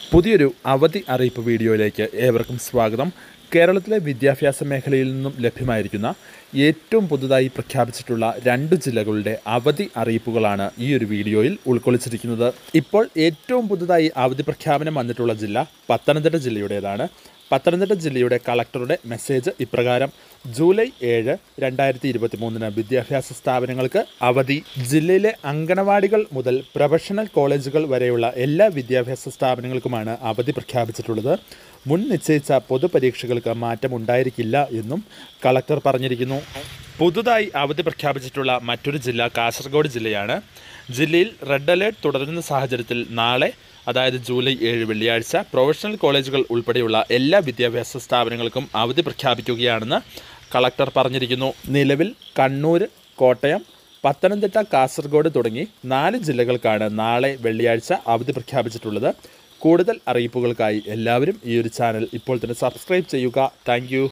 പുതിയൊരു അവധി അറിയിപ്പ് വീഡിയോയിലേക്ക് ഏവർക്കും സ്വാഗതം കേരളത്തിലെ വിദ്യാഭ്യാസ മേഖലയിൽ നിന്നും ലഭ്യമായിരിക്കുന്ന ഏറ്റവും പുതുതായി പ്രഖ്യാപിച്ചിട്ടുള്ള രണ്ട് ജില്ലകളുടെ അവധി അറിയിപ്പുകളാണ് ഈ ഒരു വീഡിയോയിൽ ഉൾക്കൊള്ളിച്ചിരിക്കുന്നത് ഇപ്പോൾ ഏറ്റവും പുതുതായി അവധി പ്രഖ്യാപനം വന്നിട്ടുള്ള ജില്ല പത്തനംതിട്ട ജില്ലയുടേതാണ് പത്തനംതിട്ട ജില്ലയുടെ കളക്ടറുടെ മെസ്സേജ് ഇപ്രകാരം ജൂലൈ ഏഴ് രണ്ടായിരത്തി ഇരുപത്തി മൂന്നിന് വിദ്യാഭ്യാസ സ്ഥാപനങ്ങൾക്ക് അവധി ജില്ലയിലെ അങ്കണവാടികൾ മുതൽ പ്രൊഫഷണൽ കോളേജുകൾ വരെയുള്ള എല്ലാ വിദ്യാഭ്യാസ സ്ഥാപനങ്ങൾക്കുമാണ് അവധി പ്രഖ്യാപിച്ചിട്ടുള്ളത് മുൻ നിശ്ചയിച്ച പൊതുപരീക്ഷകൾക്ക് മാറ്റമുണ്ടായിരിക്കില്ല എന്നും കളക്ടർ പറഞ്ഞിരിക്കുന്നു പുതുതായി അവധി പ്രഖ്യാപിച്ചിട്ടുള്ള മറ്റൊരു ജില്ല കാസർഗോഡ് ജില്ലയാണ് ജില്ലയിൽ റെഡ് അലേർട്ട് തുടരുന്ന സാഹചര്യത്തിൽ നാളെ അതായത് ജൂലൈ ഏഴ് വെള്ളിയാഴ്ച പ്രൊഫഷണൽ കോളേജുകൾ ഉൾപ്പെടെയുള്ള എല്ലാ വിദ്യാഭ്യാസ സ്ഥാപനങ്ങൾക്കും അവധി പ്രഖ്യാപിക്കുകയാണെന്ന് കളക്ടർ പറഞ്ഞിരിക്കുന്നു നിലവിൽ കണ്ണൂർ കോട്ടയം പത്തനംതിട്ട കാസർഗോഡ് തുടങ്ങി നാല് ജില്ലകൾക്കാണ് നാളെ വെള്ളിയാഴ്ച അവധി പ്രഖ്യാപിച്ചിട്ടുള്ളത് കൂടുതൽ അറിയിപ്പുകൾക്കായി എല്ലാവരും ഈ ഒരു ചാനൽ ഇപ്പോൾ തന്നെ സബ്സ്ക്രൈബ് ചെയ്യുക താങ്ക്